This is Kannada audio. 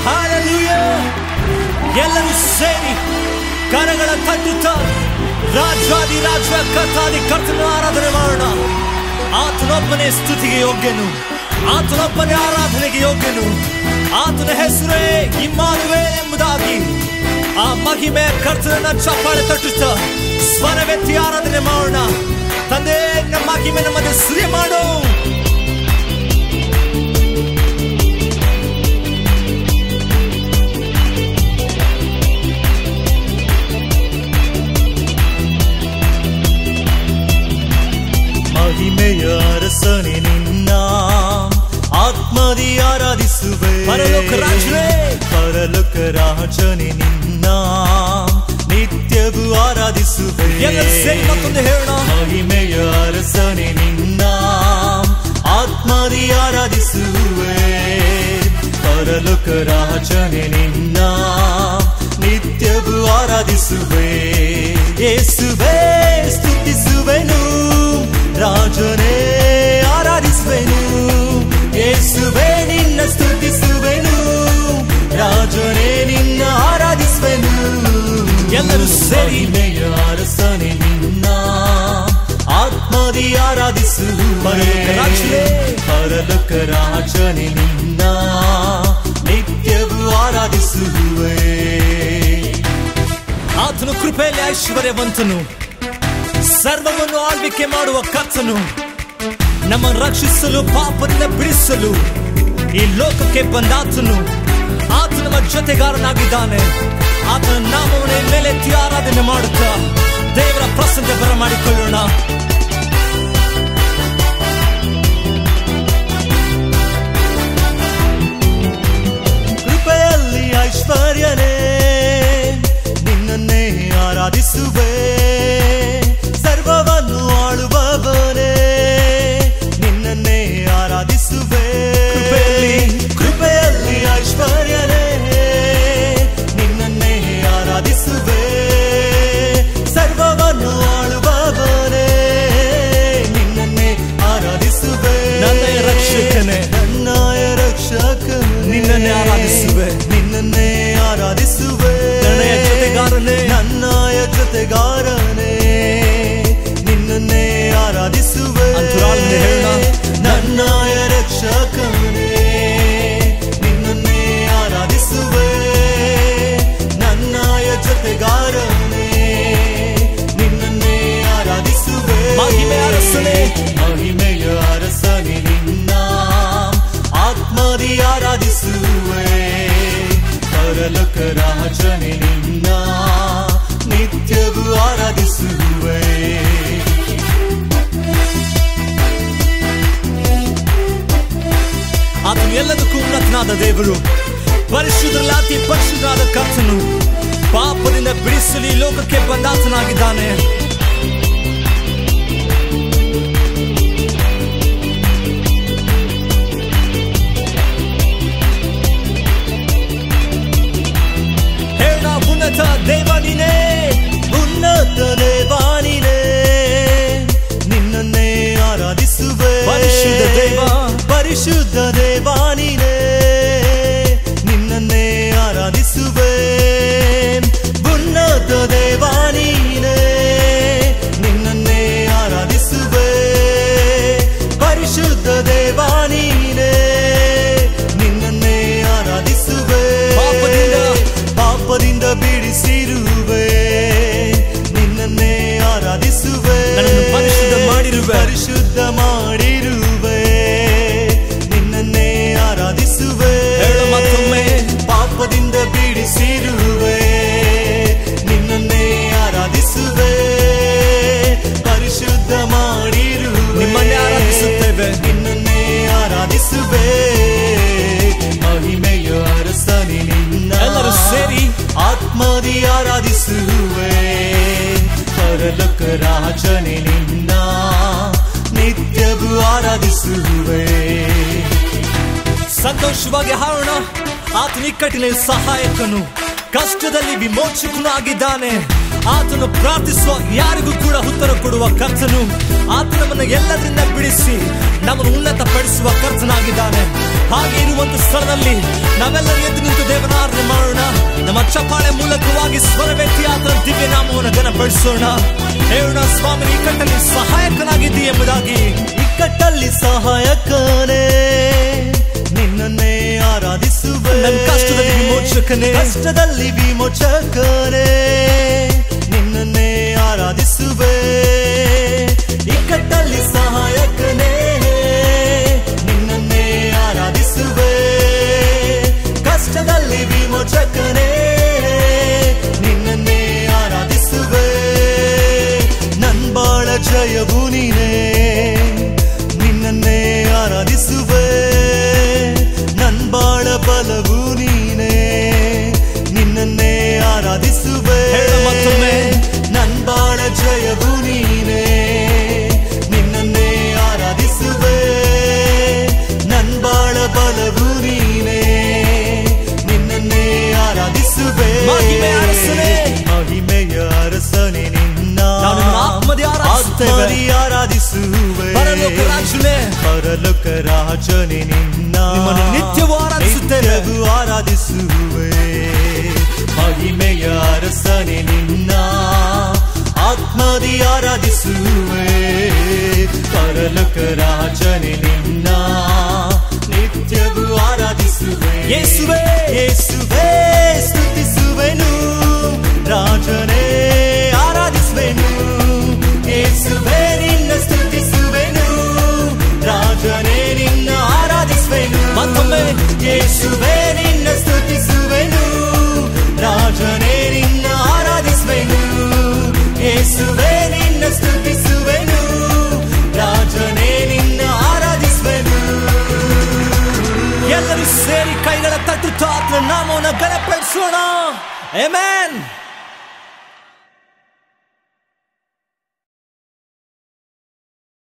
Hallelujah. ಎಲ್ಲರೂ ಸೇರಿ ಕರಗಳ ತಟ್ಟುತ್ತಾ ರಾಜಾದಿ ರಾಜ ಕರ್ತಾದಿ ಕರ್ತನ ಆರಾಧನೆ ಮಾಡೋಣ ಆತನೊಬ್ಬನೇ ಸ್ತುತಿಗೆ ಯೋಗ್ಯನು ಆತನೊಬ್ಬನೇ ಆರಾಧನೆಗೆ ಯೋಗ್ಯನು ಆತನ ಹೆಸರೇ ಇಮ್ಮಾನುವೆ ಎಂಬುದಾಗಿ ಆ ಮಹಿಮೆ ಕರ್ತನ ಚಪ್ಪಾಳೆ ತಟ್ಟುತ್ತಾ ಸ್ವರವೆತ್ತಿ ಆರಾಧನೆ ಮಾಡೋಣ ತಂದೆ ನಮ್ಮ ಮಹಿಮೆ ನಮ್ಮನ್ನು ಶ್ರೀ ಮಾಡು ಮಹಿಮೆಯ ಅರಸನೆ ನಿನ್ನ ಆತ್ಮದಿ ಆರಾಧಿಸುವೆ ಪರಲೋಕ ರಾಜನೇ. ಪರಲೋಕ ರಾಜನೆ ನಿನ್ನ ನಿತ್ಯವೂ ಆರಾಧಿಸುವೆ ಎಲ್ಲರೂ ಸೇರಿ ಮತ್ತೊಂದು ಹೇಳೋಣ ಮಹಿಮೆಯ ಅರಸನೆ ನಿನ್ನ ಆತ್ಮದಿ ಆರಾಧಿಸುವೆ ಪರಲೋಕ ರಾಜನೆ ನಿನ್ನ ನಿತ್ಯವೂ ಆರಾಧಿಸುವೆ ಯೇಸುವೆ ಸ್ತುತಿಸುವೆನು ರಾಜನೇ ಆರಾಧಿಸುವೆನು ಯೇಸುವೆ ನಿನ್ನ ಸ್ತುತಿಸುವೆನು ರಾಜನೇ ನಿನ್ನ ಆರಾಧಿಸುವೆನು ಎಲ್ಲರೂ ಸೇರಿ ಮಹಿಮೆಯ ಅರಸನೆ ನಿನ್ನ ಆತ್ಮದಿ ಆರಾಧಿಸುವೆ ಪರಲೋಕ ರಾಜನೇ. ಪರಲೋಕ ರಾಜನೆ ನಿನ್ನ ನಿತ್ಯವೂ ಆರಾಧಿಸುವೆ ಆತನು ಕೃಪೆಯಲ್ಲಿ ಐಶ್ವರ್ಯವಂತನು ಸರ್ವವನ್ನು ಆಳ್ವಿಕೆ ಮಾಡುವ ಕರ್ತನು ನಮ್ಮ ರಕ್ಷಿಸಲು ಪಾಪದಿಂದ ಬಿಡಿಸಲು ಈ ಲೋಕಕ್ಕೆ ಬಂದಾತನು ಆತ ನಮ್ಮ ಜೊತೆಗಾರನಾಗಿದ್ದಾನೆ ಆತನ ನಾಮವನ್ನ ಮೇಲೆತ್ತಿ ಆರಾಧನೆ ಮಾಡುತ್ತಾ ದೇವರ ಪ್ರಸನ್ನ ಬರ ಮಾಡಿಕೊಳ್ಳೋಣ ಕೃಪೆಯಲ್ಲಿ ಐಶ್ವರ್ಯನೇ ನಿನ್ನನ್ನೇ ಆರಾಧಿಸುವೆ ಸರ್ವವನ್ನು ಆಳುವವನೇ ನಿನ್ನನ್ನೇ ಆರಾಧಿಸುವೆ ಕೃಪೆಯಲ್ಲಿ ಕೃಪೆಯಲ್ಲಿ ಐಶ್ವರ್ಯನೇ ನಿನ್ನನ್ನೇ ಆರಾಧಿಸುವೆ ಸರ್ವವನ್ನು ಆಳುವವನೇ ನಿನ್ನನ್ನೇ ಆರಾಧಿಸುವೆ ನನ್ನಯ ರಕ್ಷಕನೇ. ನನ್ನಯ ರಕ್ಷಕನೇ ನಿನ್ನನ್ನೇ ಆರಾಧಿಸುವೆ. ನಿನ್ನನ್ನೇ ಆರಾಧಿಸುವೆ ನನ್ನಯ ಜೊತೆಗಾರನೇ. ನನ್ನಯ ಜೊತೆಗಾರನೇ ನಿನ್ನನ್ನೇ ಆರಾಧಿಸುವೆ ಅಂತರಾಳದಿಂದ ಹೇಳೋಣ. ನನ್ನಯ ರಕ್ಷಕನೇ ನಿನ್ನನ್ನೇ ಆರಾಧಿಸುವೆ ನನ್ನಯ ಜೊತೆಗಾರನೇ ನಿನ್ನನ್ನೇ ಆರಾಧಿಸುವೆ ಮಹಿಮೆಯ ಅರಸನೇ. ಮಹಿಮೆಯ ಅರಸನೆ ನಿನ್ನ ಆತ್ಮದಿ ಆರಾಧಿಸುವೆ ಪರಲೋಕ ರಾಜನೆ ನಿನ್ನ ನಿತ್ಯವೂ ಆರಾಧಿಸುವೆ ಆತನು ಎಲ್ಲದಕ್ಕೂ ಉನ್ನತನಾದ ದೇವರು ಪರಿಶುದ್ಧರಲ್ಲಿ ಅತಿ ಪರಿಶುದ್ಧನಾದ ಕರ್ತನು ಪಾಪದಿಂದ ಬಿಡಿಸಲು ಈ ಲೋಕಕ್ಕೆ ಬಂದಾತನಾಗಿದ್ದಾನೆ ಹೇಳ ಉನ್ನತ ದೇವ ನೀನೇ ಉನ್ನತ ದೇವಾನಿನೇ ನಿನ್ನನ್ನೇ ಆರಾಧಿಸುವೆ ಪರಿಶುದ್ಧ ದೇವ. ಪರಿಶುದ್ಧ ದೇವಾನಿನೇ ನಿನ್ನನ್ನೇ ಆರಾಧಿಸುವೆ ಉನ್ನತ ದೇವಾನಿನೇ ನಿನ್ನನ್ನೇ ಆರಾಧಿಸುವೆ ಪರಿಶುದ್ಧ ದೇವಾನಿನೇ ನಿನ್ನನ್ನೇ ಆರಾಧಿಸುವೆ ಪಾಪದಿಂದ- ಪಾಪದಿಂದ ಬಿಡಿಸಿರುವೆ ನಿನ್ನನ್ನೇ ಆರಾಧಿಸುವೆ ನನ್ನನ್ನು ಪರಿಶುದ್ಧ ಮಾಡಿರುವೆ. ಪರಿಶುದ್ಧ ಮಾಡಿರುವೆ ನಿನ್ನನ್ನೇ ಆರಾಧಿಸುವೆ ಹೇಳು ಮತ್ತೊಮ್ಮೆ. ಪಾಪದಿಂದ ಬಿಡಿಸಿರುವೆ ನಿನ್ನನ್ನೇ ಆರಾಧಿಸುವೆ ಪರಿಶುದ್ಧ ಮಾಡಿರುವೆ ನಿಮ್ಮನ್ನೇ ಆರಾಧಿಸುತ್ತೇವೆ. ನಿನ್ನನ್ನೇ ಆರಾಧಿಸುವೆ ಮಹಿಮೆಯ ಅರಸನೆ ನಿನ್ನ ಎಲ್ಲರೂ ಸೇರಿ ಆತ್ಮದಿ ಆರಾಧಿಸುವೆ ಪರಲೋಕ ರಾಜನೆ ನಿನ್ನ ನಿತ್ಯವೂ ಆರಾಧಿಸುವೆ ಸಂತೋಷವಾಗಿ ಹಾರೋಣ ಆತನ ಇಕ್ಕಟ್ಟಿನಲ್ಲಿ ಸಹಾಯಕನು ಕಷ್ಟದಲ್ಲಿ ವಿಮೋಚಕನು ಆಗಿದ್ದಾನೆ ಆತನು ಪ್ರಾರ್ಥಿಸುವ ಯಾರಿಗೂ ಕೂಡ ಉತ್ತರ ಕೊಡುವ ಕರ್ತನು ಆತ ನಮ್ಮನ್ನು ಎಲ್ಲದರಿಂದ ಬಿಡಿಸಿ ನಮ್ಮನ್ನು ಉನ್ನತ ಪಡಿಸುವ ಕರ್ತನಾಗಿದ್ದಾನೆ ಹಾಗೆ ಇರುವಂತ ಸ್ಥಳದಲ್ಲಿ ನಾವೆಲ್ಲರೂ ಎದ್ದು ನಿಂತು ದೇವನಾರ್ನೆ ಮಾಡೋಣ ನಮ್ಮ ಚಪ್ಪಾಳೆ ಮೂಲಕವಾಗಿ ಸ್ವರವೆತ್ತಿ ಆತನ ದಿವ್ಯ ನಾಮವನ್ನು ಘನಪಡಿಸೋಣ ಹೇಳೋಣ ಸ್ವಾಮಿ ನಿಕಟಲ್ಲಿ ಸಹಾಯಕನಾಗಿದ್ದಿ ಎಂಬುದಾಗಿ ಇಕ್ಕಟ್ಟಲ್ಲಿ ಸಹಾಯಕನೇ ನಿನ್ನನ್ನೇ ಆರಾಧಿಸುವೆ ನನ್ನ ಕಷ್ಟದಲ್ಲಿ ವಿಮೋಚಕನೇ. ಕಷ್ಟದಲ್ಲಿ ವಿಮೋಚಕನೇ ನಿನ್ನನ್ನೇ ಆರಾಧಿಸುವೆ ಇಕ್ಕಟ್ಟಲ್ಲಿ ಸಹಾಯಕನೇ ನಿನ್ನನ್ನೇ ಆರಾಧಿಸುವೆ ಕಷ್ಟದಲ್ಲಿ ವಿಮೋಚಕನೇ ನಿನ್ನನ್ನೇ ಆರಾಧಿಸುವೆ ನನ್ ಬಾಳ ಜಯವು ನೀನೇ ನಿನ್ನನ್ನೇ ಆರಾಧಿಸುವೆ ನನ್ ಬಾಳ ಬಲವು ನೀನೇ ನಿನ್ನನ್ನೇ ಆರಾಧಿಸುವೆ ಹೇಳು ಮತ್ತೊಮ್ಮೆ. ನನ್ ಬಾಳ ಜಯವು ನೀನೇ ನಿನ್ನನ್ನೇ ಆರಾಧಿಸುವೆ ನನ್ ಬಾಳ ಬಲವು ನೀನೇ ನಿನ್ನನ್ನೇ ಆರಾಧಿಸುವೆ ಮಹಿಮೆಯ ಅರಸನೇ. ಮಹಿಮೆಯ ಅರಸನೆ ನಿನ್ನ ನಾವು ನಿಮ್ಮನ್ನು ಆತ್ಮದಿ ಆರಾಧಿಸುತ್ತೇವೆ. ಆತ್ಮದಿ ಆರಾಧಿಸುವೆ ಪರಲೋಕ ರಾಜನೇ. ಪರಲೋಕ ರಾಜನೇ ನಿನ್ನ ನಿಮ್ಮನ್ನು ನಿತ್ಯವೂ ಆರಾಧಿಸುತ್ತೇವೆ. ನಿತ್ಯವೂ ಆರಾಧಿಸುವೆ ಮಹಿಮೆಯ ಅರಸನೆ ನಿನ್ನ ಆತ್ಮದಿ ಆರಾಧಿಸುವೆ ಪರಲೋಕ ರಾಜನೇ ನಿನ್ನ ನಿತ್ಯವೂ ಆರಾಧಿಸುವೆ ಯೇಸುವೇ. ಯೇಸುವೇ ಸ್ತುತಿಸುವೆನು ರಾಜನೇ ಆರಾಧಿಸುವೆನು ಯೇಸುವೇ ನಿನ್ನ ಸ್ತುತಿಸುವೆನು ರಾಜನೇ ನಿನ್ನ ಆರಾಧಿಸುವೆನು ಮತ್ತೊಮ್ಮೆ. ಯೇಸುವೇ ನಿನ್ನ ಸ್ತುತಿಸುವೆನು ರಾಜನೇ ನಿನ್ನ ಆರಾಧಿಸುವೆನು ಯೇಸುವೇ ನಿನ್ನ ಸ್ತುತಿಸುವೆನು ರಾಜನೇ ನಿನ್ನ ಆರಾಧಿಸುವೆನು ಎಲ್ಲರೂ ಸೇರಿ ಕೈಗಳ ತಟ್ಟುತ್ತಾ ಆತನ ನಾಮವನ್ನು ಘನಪಡಿಸೋಣ Amen.